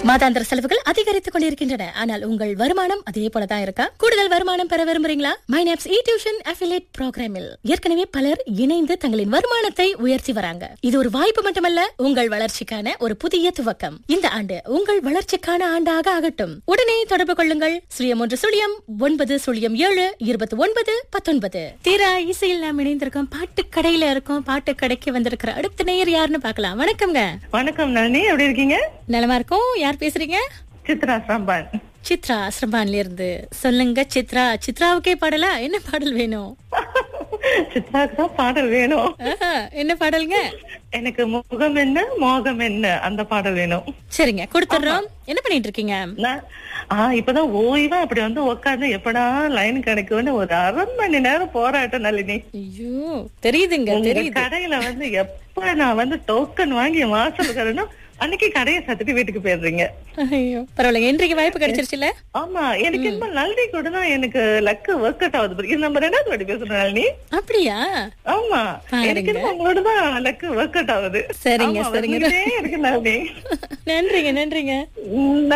மாதாந்திர செலவுகள் அதிகரித்துக் கொண்டிருக்கின்றன ஆனால் உங்கள் வருமானம் அதே போலதான் இருக்கா கூடுதல் வருமானம் பெற விரும்புறீங்களா மைனாப்ஸ் இ டியூஷன் அஃபிலேட் ப்ரோக்ராமில் ஏற்கனவே பலர் இணைந்து தங்களின் வருமானத்தை உயர்த்தி வராங்க இது ஒரு வாய்ப்பு மட்டுமல்ல உங்கள் வளர்ச்சிக்கான ஒரு புதிய துவக்கம் இந்த ஆண்டு உங்கள் வளர்ச்சிக்கான ஆண்டாக ஆகட்டும் உடனே தொடர்பு கொள்ளுங்கள் சுழியம் ஒன்று சுழியம் ஒன்பது சுழியம் ஏழு இருபத்தி ஒன்பது பத்தொன்பது தீரா இசையில் நாம் இணைந்திருக்கோம் பாட்டு கடையில இருக்கோம் பாட்டு கடைக்கு வந்திருக்கிற அடுத்த நேயர் யாருன்னு பார்க்கலாம் வணக்கம்ங்க வணக்கம் நளினி எப்படி இருக்கீங்க நலமா இருக்கும் யார் பேசுறீங்க சித்ரா சாம்பான் சித்ரா ஆசிரமான்ல இருந்து சொல்லுங்க சித்ரா சித்ராவுக்கே பாடலா என்ன பாடல் வேணும் சித்ராக்கு தான் பாடல் வேணும் ஆஹா, என்ன பாடலுங்க எனக்கு முகம் என்ன மோகம் என்ன அந்த பாடல் வேணும் சரிங்க கொடுத்துடுறோம் என்ன பண்ணிட்டு இருக்கீங்க நான் ஆஹ் இப்பதான் ஓய்வா அப்படி வந்து உட்கார்ந்து எப்படா லைன் கிடைக்கும்னு ஒரு அரை மணி நேரம் போராட்டம் நளினி ஐயோ தெரியுதுங்க உங்க தெரியுது கடையில வந்து எப்ப நான் வந்து டோக்கன் வாங்கி வாசல் வரணும் அன்னைக்கு கடையை சத்துட்டு வீட்டுக்கு போயிடுறீங்க ஐயோ பரவாயில்லைங்க இன்றைக்கு வாய்ப்பு கிடைச்சிருச்சுல ஆமா எனக்கு இந்த நளினி கூட தான் எனக்கு லக்கு ஒர்க் அவுட் ஆகுது இது நம்ம ரெண்டாவது வாட்டி பேசுறோம் நளினி அப்படியா ஆமா பாருங்க. எனக்கு என்னமோ உங்களோட தான் லக்கு ஒர்க் அவுட் ஆகுது சரிங்க, ஆமா, சரிங்க. வந்துகிட்டே இருக்கு நளினி நன்றிங்க நன்றிங்க உம்,